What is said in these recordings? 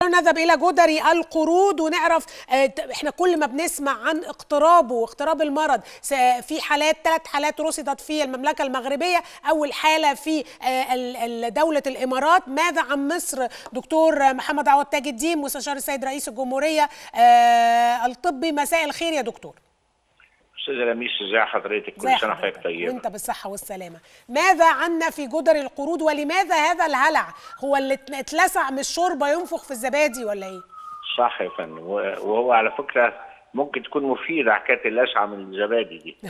دكتور نذهب الى جدري القرود ونعرف آه، احنا كل ما بنسمع عن اقترابه واقتراب المرض س- في حالات ثلاث حالات رصدت في المملكه المغربيه اول حاله في آه، ال- ال- دوله الامارات ماذا عن مصر دكتور محمد عوض تاج الدين مستشار السيد رئيس الجمهوريه آه، الطبي مساء الخير يا دكتور استاذ لميس ازي حضرتك ازي كل سنه وحضرتك حضرتك؟ طيبه وانت بالصحه والسلامه ماذا عنا في جدر القرود ولماذا هذا الهلع هو اللي ات- اتلسع من الشوربه ينفخ في الزبادي ولا ايه صح يا فندم و- وهو على فكره ممكن تكون مفيده حكايه اللسعه من الزبادي دي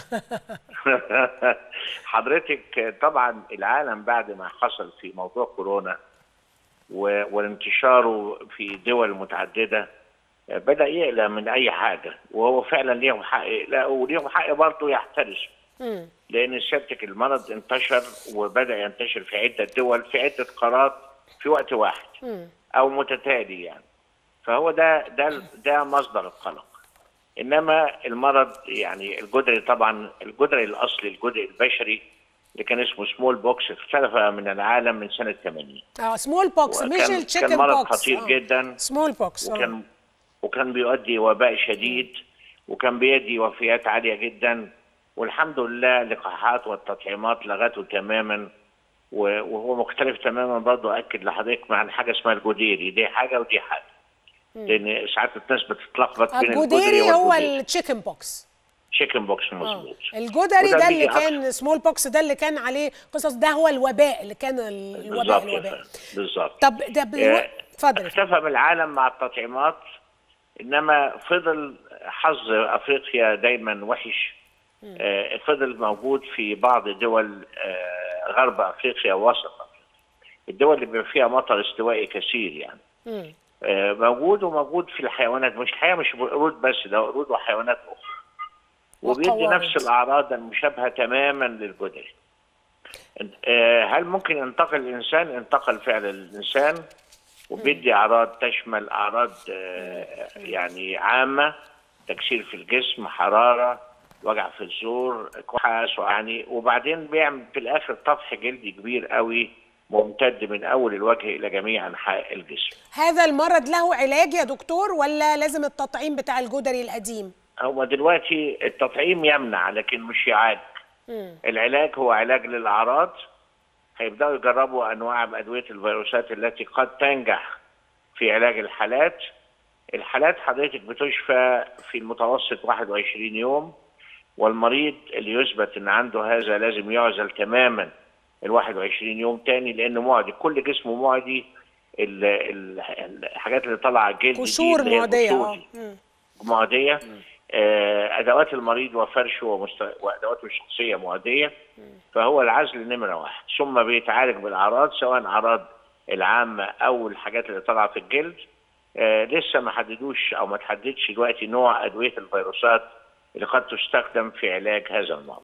حضرتك طبعا العالم بعد ما حصل في موضوع كورونا و- وانتشاره في دول متعدده بدا يقلق من اي حاجه وهو فعلا ليهم حق يقلقوا وليهم حق برضه يحترسوا مم. لان سيادتك المرض انتشر وبدا ينتشر في عده دول في عده قارات في وقت واحد مم. او متتالي يعني فهو ده ده ده مصدر القلق انما المرض يعني الجدري طبعا الجدري الاصلي الجدري البشري اللي كان اسمه سمول بوكس اختلف من العالم من سنه 80 اه سمول بوكس مش وكان- التشيكن كان مرض بوكس خطير آه. جدا سمول بوكس آه. وكان وكان بيؤدي وباء شديد وكان بيدي وفيات عاليه جدا والحمد لله اللقاحات والتطعيمات لغته تماما و- وهو مختلف تماما برضه اكد لحضرتك مع حاجه اسمها الجديري دي حاجه ودي حاجه لان ساعات الناس بتتلخبط بين الجدري الجديري هو والجديري التشيكن بوكس تشيكن بوكس آه. مظبوط الجدري وده ده اللي بيجي كان سمول بوكس ده اللي كان عليه قصص ده هو الوباء اللي كان ال- الوباء بالظبط يا الوباء فندم، بالظبط طب ده بي... آه، اتفضل يا فندم. اختفى من العالم مع التطعيمات انما فضل حظ افريقيا دايما وحش آه، فضل موجود في بعض دول آه، غرب افريقيا ووسط افريقيا الدول اللي بيبقى فيها مطر استوائي كثير يعني مم. آه، موجود وموجود في الحيوانات مش الحقيقه مش قرود بس ده قرود وحيوانات اخرى وبيدي وقوارض. نفس الاعراض المشابهه تماما للجدري آه، هل ممكن ينتقل الانسان انتقل فعلا الانسان وبيدي اعراض تشمل اعراض آه، يعني عامه تكسير في الجسم حراره وجع في الزور كحه يعني وبعدين بيعمل في الاخر طفح جلدي كبير قوي ممتد من اول الوجه الى جميع انحاء الجسم هذا المرض له علاج يا دكتور ولا لازم التطعيم بتاع الجدري القديم هو دلوقتي التطعيم يمنع لكن مش يعالج مم. العلاج هو علاج للاعراض هيبداوا يجربوا انواع من ادويه الفيروسات التي قد تنجح في علاج الحالات الحالات حضرتك بتشفى في المتوسط 21 يوم والمريض اللي يثبت ان عنده هذا لازم يعزل تماما ال 21 يوم تاني لانه معدي كل جسمه معدي ال- ال- الحاجات اللي طالعه على الجلد دي قشور اللي هي معديه القشور اه دي. مم. معديه آه، ادوات المريض وفرشه ومست... وادواته الشخصيه معديه فهو العزل نمره واحد ثم بيتعالج بالاعراض سواء اعراض العامه او الحاجات اللي طالعه في الجلد آه، لسه ما حددوش او ما تحددش دلوقتي نوع ادويه الفيروسات اللي قد تستخدم في علاج هذا المرض